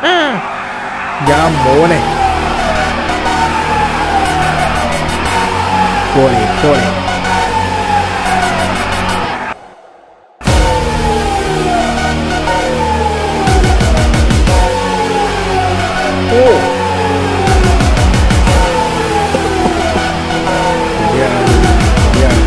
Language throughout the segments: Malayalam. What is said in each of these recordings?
ഞാൻ മോനെ പോളെ പോളെ ഓ ശരിയാണ്, ശരിയാണ്.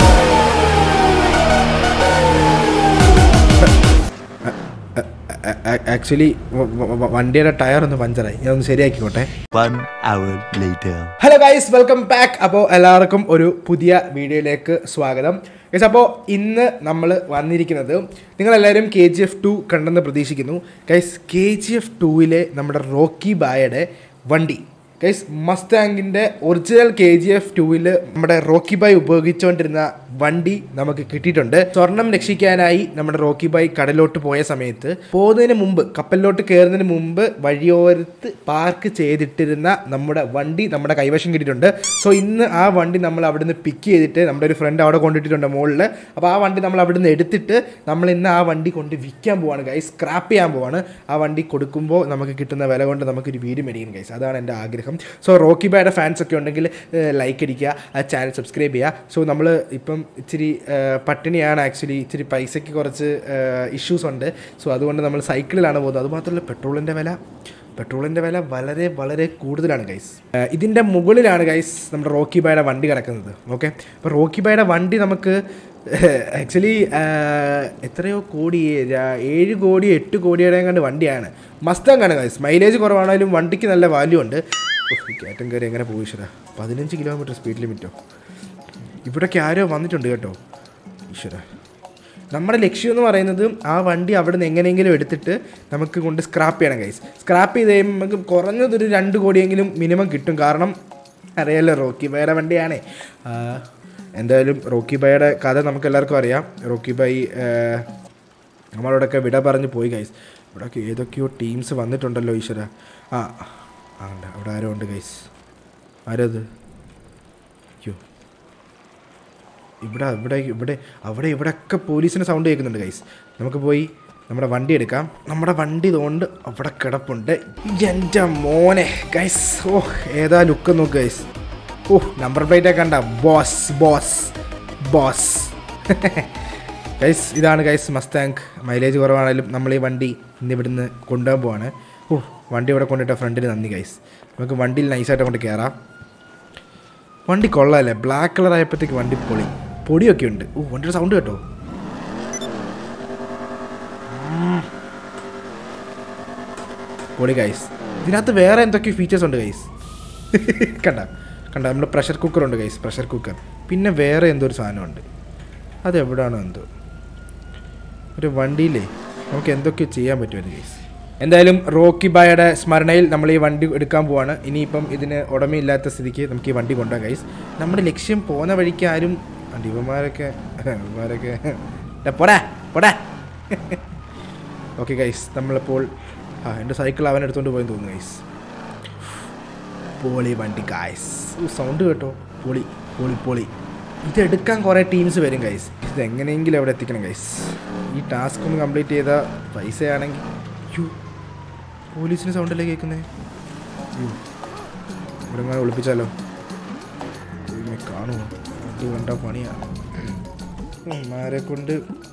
ആക്ച്വലി വണ്ടിയുടെ ടയർ ഒന്ന് പഞ്ചറായി ഞാൻ ഒന്ന് ശരിയാക്കിക്കോട്ടെ One hour later. Hello guys welcome back അപ്പോൾ എല്ലാവർക്കും ഒരു പുതിയ വീഡിയോയിലേക്ക് സ്വാഗതം ഗൈസ് അപ്പോൾ ഇന്ന് നമ്മൾ വന്നിരിക്കുന്നത് നിങ്ങളെല്ലാവരും കെ ജി എഫ് ടു കണ്ടെന്ന് പ്രതീക്ഷിക്കുന്നു ഗൈസ് കെ ജി എഫ് ടുവിലെ നമ്മുടെ റോക്കി ബായയുടെ വണ്ടി ഗൈസ് മസ്താങ്കിൻ്റെ ഒറിജിനൽ കെ ജി എഫ് ടുവിൽ നമ്മുടെ റോക്കി ബായ് ഉപയോഗിച്ചുകൊണ്ടിരുന്ന വണ്ടി നമുക്ക് കിട്ടിയിട്ടുണ്ട് സ്വർണം രക്ഷിക്കാനായി നമ്മുടെ റോക്കി ബായ് കടലോട്ട് പോയ സമയത്ത് പോകുന്നതിന് മുമ്പ് കപ്പലിലോട്ട് കയറുന്നതിന് മുമ്പ് വഴിയോരത്ത് പാർക്ക് ചെയ്തിട്ടിരുന്ന നമ്മുടെ വണ്ടി നമ്മുടെ കൈവശം കിട്ടിയിട്ടുണ്ട് സോ ഇന്ന് ആ വണ്ടി നമ്മൾ അവിടുന്ന് പിക്ക് ചെയ്തിട്ട് നമ്മുടെ ഒരു ഫ്രണ്ട് അവിടെ കൊണ്ടിട്ടിട്ടുണ്ട് മുകളിൽ അപ്പോൾ ആ വണ്ടി നമ്മൾ അവിടുന്ന് എടുത്തിട്ട് നമ്മൾ ഇന്ന് ആ വണ്ടി കൊണ്ട് വിൽക്കാൻ പോവാണ് ഗൈസ് സ്ക്രാപ്പ് ചെയ്യാൻ പോവാണ് ആ വണ്ടി കൊടുക്കുമ്പോൾ നമുക്ക് കിട്ടുന്ന വില കൊണ്ട് നമുക്കൊരു വീട് മേടിക്കും ഗൈസ് അതാണ് എൻ്റെ ആഗ്രഹം സോ റോക്കി ബായുടെ ഫാൻസ് ഒക്കെ ഉണ്ടെങ്കിൽ ലൈക്ക് അടിക്കുക ആ ചാനൽ സബ്സ്ക്രൈബ് ചെയ്യുക സോ നമ്മൾ ഇപ്പം ഇച്ചിരി ഏഹ്, പട്ടിണിയാണ് ആക്ച്വലി ഇച്ചിരി പൈസയ്ക്ക് കുറച്ച് ഇഷ്യൂസ് ഉണ്ട് സോ അതുകൊണ്ട് നമ്മൾ സൈക്കിളിലാണ് പോകുന്നത് അതുമാത്രമല്ല പെട്രോളിൻ്റെ വില പെട്രോളിൻ്റെ വില വളരെ വളരെ കൂടുതലാണ് ഗൈസ് ഇതിൻ്റെ മുകളിലാണ് ഗൈസ് നമ്മുടെ റോക്കി ബായുടെ വണ്ടി കിടക്കുന്നത് ഓക്കെ അപ്പോൾ റോക്കി ബായുടെ വണ്ടി നമുക്ക് ആക്ച്വലി എത്രയോ കോടി രാ- ഏഴ് കോടി എട്ട് കോടിയുടെ കണ്ട് വണ്ടിയാണ് മസ്താങ്ങാണ് ഗൈസ് മൈലേജ് കുറവാണെങ്കിലും വണ്ടിക്ക് നല്ല വാല്യൂ ഉണ്ട് ഉഫ്, ഈ കയറ്റം കയറി എങ്ങനെ പോയി ഈശ്വരാ പതിനഞ്ച് കിലോമീറ്റർ സ്പീഡ് ലിമിറ്റോ ഇവിടേക്ക് ആരോ വന്നിട്ടുണ്ട് കേട്ടോ ഈശ്വര നമ്മുടെ ലക്ഷ്യം എന്ന് പറയുന്നത് ആ വണ്ടി അവിടെ നിന്ന് എങ്ങനെയെങ്കിലും എടുത്തിട്ട് നമുക്ക് കൊണ്ട് സ്ക്രാപ്പ് ചെയ്യണം കൈസ് സ്ക്രാപ്പ് ചെയ്ത് കഴിയുമ്പോൾ നമുക്ക് കുറഞ്ഞതൊരു രണ്ട് കോടിയെങ്കിലും മിനിമം കിട്ടും കാരണം അറിയാലോ റോക്കി ബൈയുടെ വണ്ടിയാണേ ആ, എന്തായാലും റോക്കി ബൈയുടെ കഥ നമുക്ക് എല്ലാവർക്കും അറിയാം റോക്കി ബൈ നമ്മളോടൊക്കെ വിട പറഞ്ഞ് പോയി ഗൈസ് ഇവിടെയൊക്കെ ഏതൊക്കെയോ ടീംസ് വന്നിട്ടുണ്ടല്ലോ ഈശ്വര ആ ആ ഉണ്ട് അവിടെ ആരോ ഉണ്ട് ഗൈസ് ആരത് അയ്യോ ഇവിടെ ഇവിടെ ഇവിടെ അവിടെ ഇവിടെയൊക്കെ പോലീസിന് സൗണ്ട് കേൾക്കുന്നുണ്ട് ഗൈസ് നമുക്ക് പോയി നമ്മുടെ വണ്ടി എടുക്കാം നമ്മുടെ വണ്ടി ഇതുകൊണ്ട് അവിടെ കിടപ്പുണ്ട് എൻ്റെ മോനെ ഗൈസ് ഓ ഏതാ ലുക്ക് നോക്ക് ഗൈസ് ഓ നമ്പർ പ്ലേറ്റ് കണ്ട ബോസ് ബോസ് ബോസ് ഗൈസ് ഇതാണ് ഗൈസ് മസ്താങ്ക് മൈലേജ് കുറവാണെങ്കിലും നമ്മൾ ഈ വണ്ടി ഇന്ന് ഇവിടുന്ന് കൊണ്ടുപോകാൻ പോവാണ് ഓ വണ്ടി ഇവിടെ കൊണ്ടിട്ട ഫ്രണ്ടിന് നന്ദി ഗൈസ് നമുക്ക് വണ്ടിയിൽ നൈസായിട്ട് കൊണ്ട് കയറാം വണ്ടി കൊള്ളാല്ലേ ബ്ലാക്ക് കളർ ആയപ്പോഴത്തേക്ക് വണ്ടി പൊളി പൊടിയൊക്കെ ഉണ്ട് ഓ വണ്ടിയുടെ സൗണ്ട് കേട്ടോ ഉം. പൊളി ഗൈസ് ഇതിനകത്ത് വേറെ എന്തൊക്കെ ഫീച്ചേഴ്സ് ഉണ്ട് ഗൈസ് കണ്ട കണ്ട നമ്മുടെ പ്രഷർ കുക്കർ ഉണ്ട് ഗൈസ് പ്രഷർ കുക്കർ പിന്നെ വേറെ എന്തോ ഒരു സാധനമുണ്ട് അത് എവിടെയാണോ എന്തോ ഒരു വണ്ടിയിലേ നമുക്ക് എന്തൊക്കെ ചെയ്യാൻ പറ്റുമല്ലോ ഗൈസ് എന്തായാലും റോക്കി ബായുടെ സ്മരണയിൽ നമ്മൾ ഈ വണ്ടി എടുക്കാൻ പോവാണ് ഇനിയിപ്പം ഇതിന് ഉടമയില്ലാത്ത സ്ഥിതിക്ക് നമുക്ക് ഈ വണ്ടി കൊണ്ടുപോകാം ഗൈസ് നമ്മുടെ ലക്ഷ്യം പോകുന്ന വഴിക്ക് ആരും ഇവന്മാരൊക്കെ ഇവന്മാരൊക്കെ ഡാ, പോടാ പോടാ ഓക്കെ ഗൈസ് നമ്മളിപ്പോൾ ആ എൻ്റെ സൈക്കിൾ അവൻ എടുത്തുകൊണ്ട് പോയെന്ന് തോന്നുന്നു ഗൈസ് പൊളി വണ്ടി ഗൈസ് സൗണ്ട് കേട്ടോ പൊളി പൊളി പൊളി ഇതെടുക്കാൻ കുറേ ടീംസ് വരും ഗൈസ് ഇത് എങ്ങനെയെങ്കിലും അവിടെ എത്തിക്കണം ഗൈസ് ഈ ടാസ്ക് ഒന്ന് കംപ്ലീറ്റ് ചെയ്ത പൈസയാണെങ്കിൽ യു പോലീസിന് സൗണ്ടല്ലേ കേൾക്കുന്നേ യു ഇവിടെ ഇങ്ങനെ ഒളിപ്പിച്ചാലോ ഇങ്ങനെ കാണുമോ വണ്ടി കണ്ട പണിയാണ് ഉമ്മാരെ കൊണ്ട്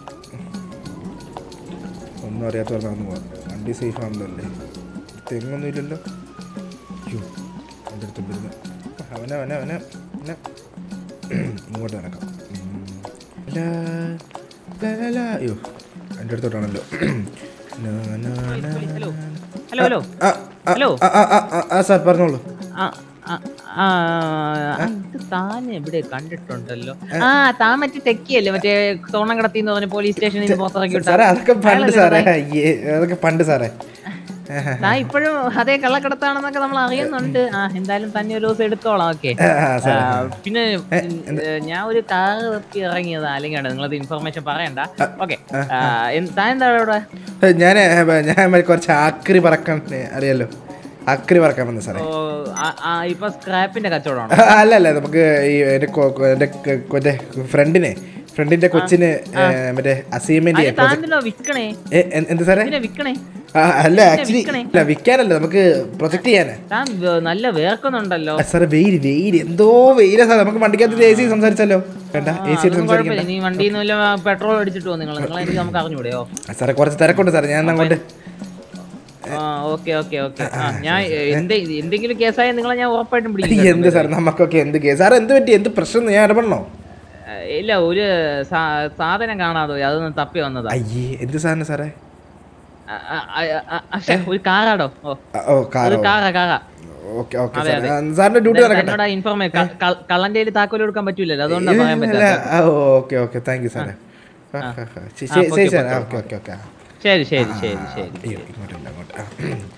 ഒന്നും അറിയാത്തവർ നടന്നു പോകാം വണ്ടി സേഫ് ആണല്ലോ അല്ലേ തെങ്ങൊന്നും ഇല്ലല്ലോ അയ്യോ എൻ്റെ അടുത്തുണ്ടിരുന്നു അവനെ അവനെ അവനെ അവനെ ഇങ്ങോട്ട് നടക്കാം ഉം. ലാ, ലാ, ലാ, ലാ. അയ്യോ എൻ്റെ അടുത്തോട്ടാണല്ലോ ലാ, ലാ, ലാ, ഹലോ ലാ. ഹലോ ഹലോ ആ, ആ, ഹലോ. ആ, ആ, ആ, ആ, ആ സാർ പറഞ്ഞോളൂ ആ ആ, ആ, ആ, ഇത് താൻ എവിടെ കണ്ടിട്ടുണ്ടല്ലോ ആ താൻ മറ്റേ ടെക്കിയല്ലേ മറ്റേ സ്വർണ്ണം കടത്തിന്ന് പറഞ്ഞ പോലീസ് സ്റ്റേഷനിൽ നിന്ന് പുറത്തിറക്കി വിട്ട സാറേ അതൊക്കെ പണ്ട് അയാളല്ലേ സാറേ സാറേ? അയ്യേ അതൊക്കെ പണ്ട് സാറേ താൻ ഇപ്പോഴും അതേ കള്ളക്കടത്താണെന്നൊക്കെ നമ്മൾ അറിയുന്നുണ്ട് ആ എന്തായാലും തന്നെ ഒരു ദിവസം എടുത്തോളാം ഓക്കെ ആ, സാറേ. പിന്നെ ഏ, ഞാൻ ഒരു കാർ തപ്പി ഇറങ്ങിയതാ അല്ലെങ്കിൽ നിങ്ങളത് ഇൻഫർമേഷൻ പറയണ്ട ഓക്കെ താൻ എന്താ ഇവിടെ ഞാൻ ഞാൻ മറ്റേ കുറച്ച് ആക്രി പറക്കാൻ അറിയാലോ ആക്രി പറക്കാൻ വന്നു സാറേ ഓ, ആ- ആ, ഇപ്പൊ സ്ക്രാപ്പിന്റെ കച്ചവടമാണോ അല്ല അല്ല നമുക്ക് ഈ എൻ്റെ കൊ- കൊ- എൻ്റെ ക- മറ്റേ ഫ്രണ്ടിനെ ഫ്രണ്ടിന്റെ കൊച്ചിന് ഏ, മറ്റേ അസൈൻമെന്റ് അതിന് താൻ എന്തിനാ വിൽക്കണേ എന്ത് സാറേ എന്തിനാ വിൽക്കണേ ആ, അല്ല ആക്ച്വലി വിൽക്കണേ. അല്ല വിൽക്കാനല്ല നമുക്ക് പ്രൊജക്ട് ചെയ്യാനാ താൻ വ- നല്ല വേർക്കുന്നുണ്ടല്ലോ സാറേ വെയിൽ വെയിൽ എന്തോ വെയിലാ സാർ നമുക്ക് വണ്ടിക്കകത്ത് എ സി സംസാരിച്ചല്ലോ വേണ്ട ആ, എ സി അതൊന്നും കുഴപ്പമില്ല സംസാരിക്കണ്ട നീ വണ്ടിയിൽ നിന്ന് വല്ല പെട്രോൾ അടിച്ചിട്ട് പോ നിങ്ങൾ നിങ്ങൾ എനിക്ക് നമുക്ക് അറിഞ്ഞൂടെയോ ആ, സാറേ കുറച്ച് തിരക്കുണ്ട് സാറേ ഞാൻ അങ്ങോട്ട് ആ ഓക്കെ ഓക്കെ ഓക്കെ ആ ഞാൻ എന്ത് എന്തെങ്കിലും കേസായ നിങ്ങളെ ഞാൻ ഉറപ്പായിട്ടും പിടിക്കും എന്ത് സാർ നമുക്കൊക്കെ എന്ത് കേസ് സാർ എന്ത് പറ്റി എന്ത് പ്രശ്നം ഞാൻ ഇടപെടണോ ആ, ഇല്ല ഒരു സാ- സാധനം കാണാതെ പോയി അതൊന്ന് തപ്പി വന്നതാ അയ്യേ എന്ത് സാധനം സാറേ ആ, ആ, ആ, ആ, അശ്ശെ, ഒരു കാറാടോ ഓ ആ, ഓ കാറോ ഒരു കാറാ കാറാ ഓക്കെ ഓക്കെ അതെ, സാറേ അതെ. ആ, സാറിന്റെ ഡ്യൂട്ടി നടക്കട്ടെ എന്നോട് ഇൻഫോർമേ കള്ളന്റെ കയ്യിൽ താക്കോൽ കൊടുക്കാൻ പറ്റൂലല്ലോ അതുകൊണ്ടാണ് പറയാൻ ഇല്ല, പറ്റാത്ത ഓക്കെ ഓക്കെ താങ്ക് യു സാറേ ആ, ആ. ആ, ആ. ശരി, ആ, ശരി okay, sir okay, okay okay okay ആ. ശരി ശരി ശരി ശരി അയ്യോ ഇങ്ങോട്ടല്ല അങ്ങോട്ട് ആ.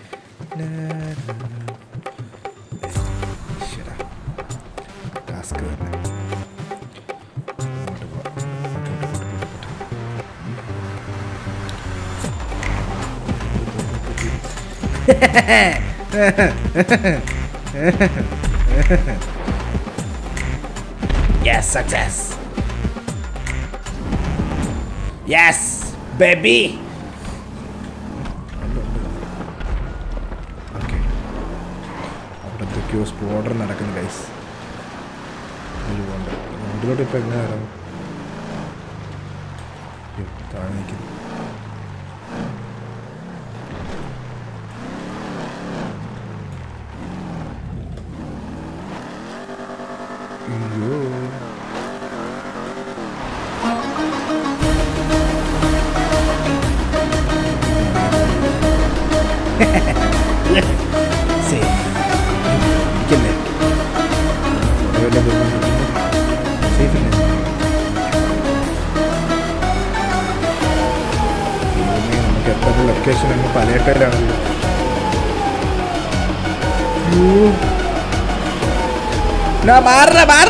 ശ്ശെടാ. ടാസ്ക് തന്നെ ഇങ്ങോട്ട് പോ. ഇങ്ങോട്ട്, ഇങ്ങോട്ട്, ഇങ്ങോട്ട്, ഇങ്ങോട്ട്. Yes, success. Yes, baby. Okay അവിടെ എന്തൊക്കെയോ സ്പോഡർ നടക്കുന്നു ഗൈസ് പോകണ്ട റോഡിലോട്ട് ഇപ്പം എങ്ങനെ വരാം അയ്യോ, താഴെ നിൽക്കുന്നു അയ്യോ Safe. ഇരിക്കല്ലേ? എവിടെയെല്ലാം വരുന്നുണ്ട്? Safe അല്ലേ? ദൈവമേ, നമുക്ക് എത്ര ലൊക്കേഷൻ അങ്ങ് പലയിട്ടാണല്ലോ മാറ മാറ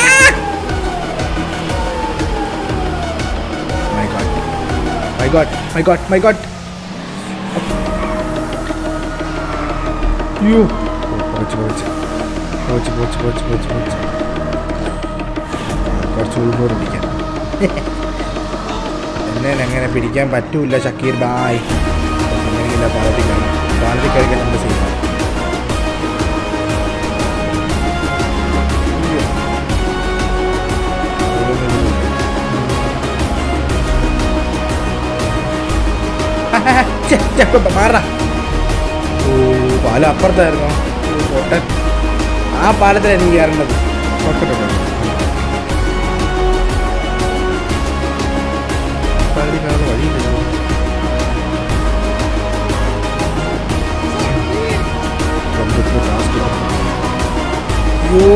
my God my God my God my God അയ്യോ പോച്ച് പോച്ച് പോച്ച് പോച്ച് പോച്ച് പോച്ച് പോച്ച് കുറച്ച് ഉൾപോട് പിടിക്കാം എന്നെ അങ്ങനെ പിടിക്കാൻ പറ്റൂല ഷക്കീർ ബായ് അങ്ങനെയില്ല പാലത്തിൽ കാണാം പാലത്തിൽ കഴിക്കാൻ നമ്മുടെ സീന മാറ ഓ പാലം അപ്പുറത്തായിരുന്നോ ഓ, പൊട്ടൻ ആ പാലത്തിലാണ് എനിക്ക് കയറേണ്ടത് പൊട്ടട്ടോ പാലത്തിൽ കയറുന്ന വഴിയില്ലല്ലോ കണ്ടിട്ട് ടാസ്ക് അയ്യോ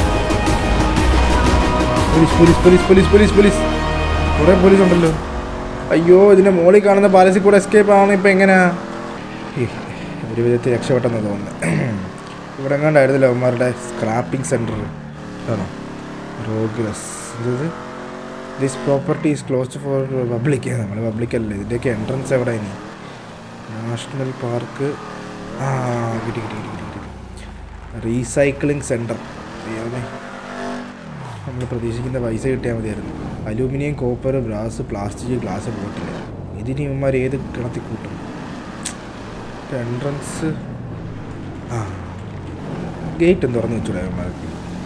police police police police police police കുറേ പോലീസ് ഉണ്ടല്ലോ അയ്യോ ഇതിൻ്റെ മോളിൽ കാണുന്ന പാലസിൽ കൂടെ എസ്കേപ്പ് ആവണം ഇപ്പം എങ്ങനെയാ ഈ, ഒരു വിധത്തിൽ രക്ഷപ്പെട്ടെന്ന് തോന്നുന്നു ഇവിടെ എങ്ങാണ്ടായിരുന്നല്ലോ അവന്മാരുടെ സ്ക്രാപ്പിംഗ് സെൻറ്റർ ആണോ പ്രോഗ്രസ് ഇത് this property is closed for public നമ്മൾ പബ്ലിക് അല്ലേ ഇതിൻ്റെയൊക്കെ എൻട്രൻസ് എവിടെ ഇനി നാഷണൽ പാർക്ക് ആ കിട്ടി കിട്ടി കിട്ടി കിട്ടി റീസൈക്ലിംഗ് സെൻറ്റർ ദൈവമേ നമ്മൾ പ്രതീക്ഷിക്കുന്ന പൈസ കിട്ടിയാൽ മതിയായിരുന്നു aluminium copper brass plastic glass bottle ഇതിന് ഇവന്മാർ ഏത് കിണത്തി കൂട്ടും എൻട്രൻസ് ആ ഗേറ്റും തുറന്ന് വെച്ചൂടെ ഇവന്മാർക്ക്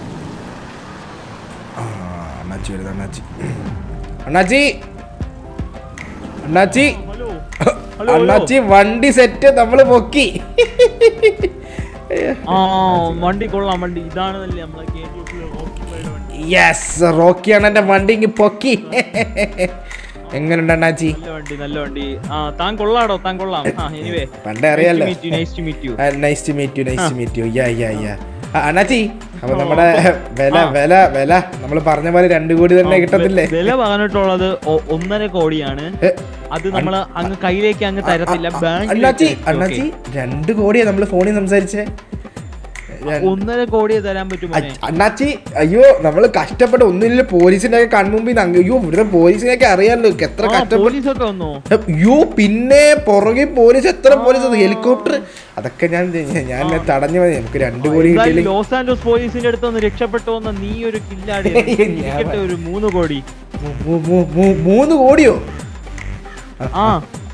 ആ അണ്ണാച്ചി വരുന്നത് അണ്ണാച്ചി അണ്ണാച്ചി അണ്ണാച്ചി അണ്ണാച്ചി വണ്ടി സെറ്റ് നമ്മൾ പൊക്കി ആ വണ്ടി കൊള്ളാം വണ്ടി ഇതാണ് നല്ല നമ്മളെ KTF ലെ rocky ride വണ്ടി. യെസ് റോക്കിയാണ് എൻ്റെ വണ്ടി ഇങ്ങ് പൊക്കി എങ്ങനെയുണ്ട് അണ്ണാച്ചി നല്ല വണ്ടി നല്ല വണ്ടി ആ താൻ കൊള്ളാടോ താൻ കൊള്ളാം ആ എനിവേ പണ്ടേ അറിയാലോ nice to meet you nice to meet you nice to meet you yeah yeah yeah അണ്ണാച്ചി അപ്പൊ നമ്മുടെ വില വില വില നമ്മൾ പറഞ്ഞ പോലെ രണ്ടു കോടി തന്നെ കിട്ടത്തില്ലേ വില പറഞ്ഞിട്ടുള്ളത് ഒ- ഒന്നര കോടിയാണ് ഏ, അത് നമ്മള് അങ്ങ് കയ്യിലേക്ക് അങ്ങ് തരത്തില്ല അണ്ണാച്ചി ബാങ്ക് അണ്ണാച്ചി രണ്ട് കോടിയാ നമ്മൾ ഫോണിൽ സംസാരിച്ചേ ഒന്നര കോടിയെ തരാൻ പറ്റുമോ അ- അണ്ണാച്ചി അയ്യോ നമ്മൾ കഷ്ടപ്പെട്ട് ഒന്നുമില്ല പോലീസിന്റെ ഒക്കെ കൺമുമ്പിൽ നിന്ന് അങ്ങ് അയ്യോ ഇവിടുത്തെ പോലീസിനെയൊക്കെ അറിയാലോ എത്ര കഷ്ടപ്പെട്ട് പോലീസൊക്കെ വന്നോ അയ്യോ പിന്നെ പുറകെ പോലീസ് എത്ര പോലീസ് ഹെലികോപ്റ്റർ അതൊക്കെ ഞാൻ ഞാൻ തടഞ്ഞു മതി നമുക്ക് രണ്ട് കോടി എന്തായാലും കിട്ടിയില്ലെങ്കിൽ ലോസ് ആൻഡോസ് പോലീസിന്റെ അടുത്ത് ഒന്ന് രക്ഷപ്പെട്ടു വന്ന നീ ഒരു കില്ലാടി ഞാൻ- ഇരിക്കട്ടെ ഒരു മൂന്ന് കോടി മൂ- മൂ- മൂ- മൂ- മൂന്ന് കോടിയോ ആ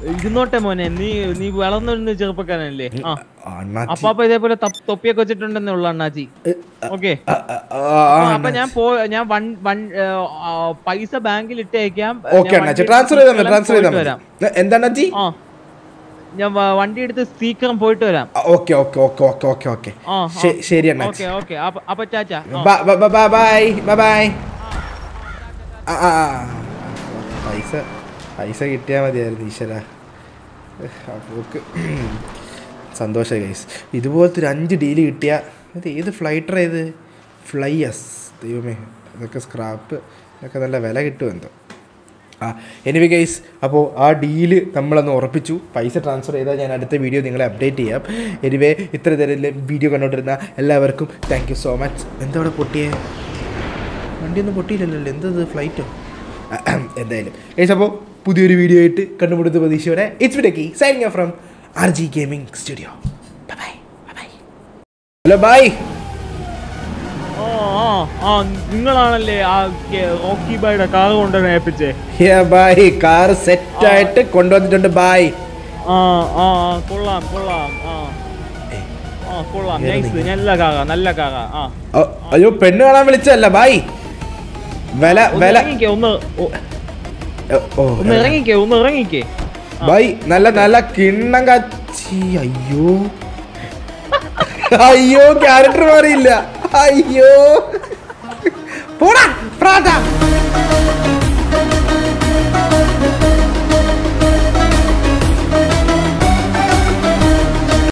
ഇരുന്നോട്ടെ മോനെ നീ നീ വളർന്നു ചെറുപ്പക്കാരനല്ലേ ആ അണ്ണാച്ചി അപ്പാപ്പ ഇതേപോലെ തപ്പ് തൊപ്പിയൊക്കെ വെച്ചിട്ടുണ്ടെന്നേ ഉള്ളു അണ്ണാച്ചി ഓക്കെ ആ, ആ, ആ, അപ്പൊ ഞാൻ പോ ഞാൻ വൺ വൺ ഏ, ആ, പൈസ ബാങ്കിൽ ഇട്ടേക്കാം ഓക്കെ ഞാൻ അണ്ണാച്ചി വണ്ടി ട്രാൻസ്ഫർ എടുത്ത് ചെയ്താൽ ട്രാൻസ്ഫർ പോയിട്ട് ചെയ്താൽ വരാം മതി എന്താ അണ്ണാച്ചി ആ ഞാൻ വ- വണ്ടി എടുത്ത് സീക്കിരം പോയിട്ട് വരാം okay okay okay okay okay okay ആ ശരി അണ്ണാച്ചി ഓക്കെ ഓക്കെ അപ്പൊ ചാച്ച ബൈ ബൈ ബൈ ആ ആ ആ. പൈസ പൈസ കിട്ടിയാൽ മതിയായിരുന്നു ഈശ്വര അപ്പോക്ക് സന്തോഷമായി ഗൈസ് ഇതുപോലത്തെ ഒരു അഞ്ച് ഡീല് കിട്ടിയ ഇത് ഏത് ഫ്ലൈറ്റർ ഏത് ഫ്ലൈയസ് ദൈവമേ ഇതൊക്കെ സ്ക്രാപ്പ് ഇതൊക്കെ നല്ല വില കിട്ടുമെന്തോ ആ എനിവി ഗൈസ് അപ്പോൾ ആ ഡീല് നമ്മളൊന്ന് ഉറപ്പിച്ചു പൈസ ട്രാൻസ്ഫർ ചെയ്താൽ ഞാൻ അടുത്ത വീഡിയോ നിങ്ങളെ അപ്ഡേറ്റ് ചെയ്യാം എനിവേ ഇത്ര തരം വീഡിയോ കണ്ടുകൊണ്ടിരുന്ന എല്ലാവർക്കും താങ്ക് യു സോ മച്ച് എന്താ അവിടെ പൊട്ടിയേ വണ്ടിയൊന്നും പൊട്ടിയില്ലല്ലോ എന്തത് ഫ്ലൈറ്റോ എന്തായാലും ഗൈസ് അപ്പോൾ പുതിയൊരു വീഡിയോ ആയിട്ട് കണ്ടുമുടുത്ത പ്രതീക്ഷയോടെ ഇറ്റ്സ് വിടക്കി signing from R G gaming studio bye bye hello bye ആ ആ ആ നിങ്ങളാണല്ലേ ആ കെ- റോക്കി ബൈയുടെ കാർ കൊണ്ടുവന്ന് ഏൽപ്പിച്ചേ ബൈ കാർ സെറ്റ് ആയിട്ട് കൊണ്ടുവന്നിട്ടുണ്ട് ബൈ ആ ആ ആ, കൊള്ളാം കൊള്ളാം ആ ആ കൊള്ളാം നൈസ് നല്ല കാക നല്ല കാക ആ അയ്യോ പെണ്ണ് കാണാൻ വിളിച്ചല്ല ബൈ വില ഒന്ന് വില ഇറങ്ങിക്കേ ഒന്ന് ഒ- ഓ ഒന്ന് ഇറങ്ങിക്കേ ഒന്ന് ഇറങ്ങിക്കേ ബൈ നല്ല നല്ല കിണ്ണം കച്ചി അയ്യോ അയ്യോ ക്യാരക്ടർ മാറിയില്ല അയ്യോ പോടാ പ്രാത